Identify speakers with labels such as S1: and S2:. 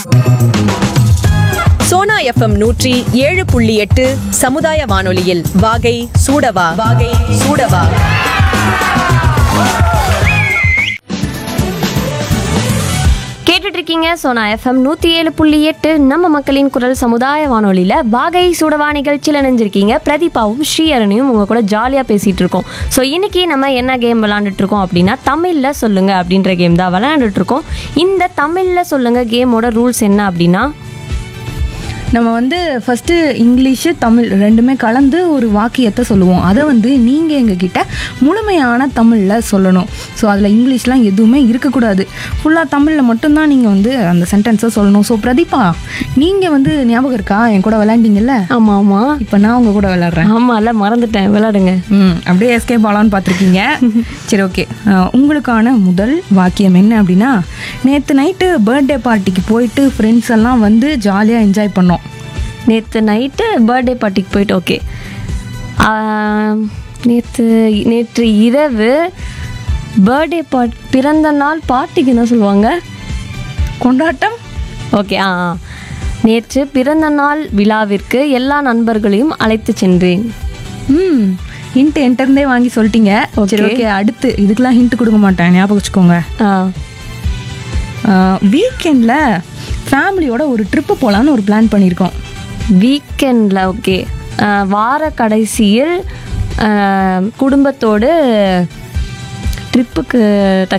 S1: Sona FM நூற்றி ஏழு புள்ளி எட்டு சமுதாய வானொலியில் வாகை சூடவா வாகை சூடவா
S2: கேட்டுட்டு இருக்கீங்க சோனா எஃப்எம் நூற்றி ஏழு புள்ளி எட்டு நம்ம மக்களின் குரல் சமுதாய வானொலியில் வாகை சுடவா நிகழ்ச்சியில் இணைஞ்சிருக்கீங்க பிரதீபாவும் ஸ்ரீஹரணியும் உங்கள் கூட ஜாலியாக பேசிகிட்டு இருக்கோம் ஸோ இன்னைக்கு நம்ம என்ன கேம் விளாண்டுட்டு இருக்கோம் அப்படின்னா தமிழில் சொல்லுங்க அப்படின்ற கேம் தான் விளையாண்டுட்டு இருக்கோம் இந்த தமிழில் சொல்லுங்க கேமோட ரூல்ஸ் என்ன அப்படின்னா
S3: நம்ம வந்து ஃபஸ்ட்டு இங்கிலீஷு தமிழ் ரெண்டுமே கலந்து ஒரு வாக்கியத்தை சொல்லுவோம் அதை வந்து நீங்கள் எங்ககிட்ட முழுமையான தமிழில் சொல்லணும் ஸோ அதில் இங்கிலீஷ்லாம் எதுவுமே இருக்கக்கூடாது ஃபுல்லாக தமிழில் மட்டும்தான் நீங்கள் வந்து அந்த சென்டென்ஸை சொல்லணும் ஸோ பிரதீபா நீங்கள் வந்து ஞாபகம் இருக்கா என் கூட விளையாண்டீங்கல்ல
S2: ஆமாம் ஆமாம்
S3: இப்போ நான் உங்கள் கூட விளையாடுறேன்
S2: ஆமாம் இல்லை மறந்துட்டேன் விளையாடுங்க
S3: ம் அப்படியே எஸ்கேப் ஆகலான்னு பார்த்துருக்கீங்க சரி ஓகே உங்களுக்கான முதல் வாக்கியம் என்ன அப்படின்னா நேற்று நைட்டு பர்த்டே பார்ட்டிக்கு போயிட்டு ஃப்ரெண்ட்ஸ் எல்லாம் வந்து ஜாலியாக என்ஜாய் பண்ணோம்
S2: நேற்று நைட்டு பர்த்டே பார்ட்டிக்கு போயிட்டு ஓகே நேற்று நேற்று இரவு பர்த்டே பார்ட் பிறந்த நாள் பார்ட்டிக்கு என்ன சொல்லுவாங்க
S3: கொண்டாட்டம்
S2: ஓகே ஆ ஆ. நேற்று பிறந்த நாள் விழாவிற்கு எல்லா நண்பர்களையும் அழைத்து சென்றேன்
S3: ம் ஹிண்ட் என்கிட்டருந்தே வாங்கி சொல்லிட்டீங்க சரி ஓகே அடுத்து இதுக்கெல்லாம் ஹிண்ட் கொடுக்க மாட்டேன் ஞாபகம் வச்சுக்கோங்க
S2: ஆ
S3: வீக்கெண்டில் ஃபேமிலியோட ஒரு ட்ரிப்பு போகலான்னு ஒரு பிளான் பண்ணியிருக்கோம்
S2: வீக்கெண்டில் ஓகே வார கடைசியில் ஆ, குடும்பத்தோடு ட்ரிப்புக்கு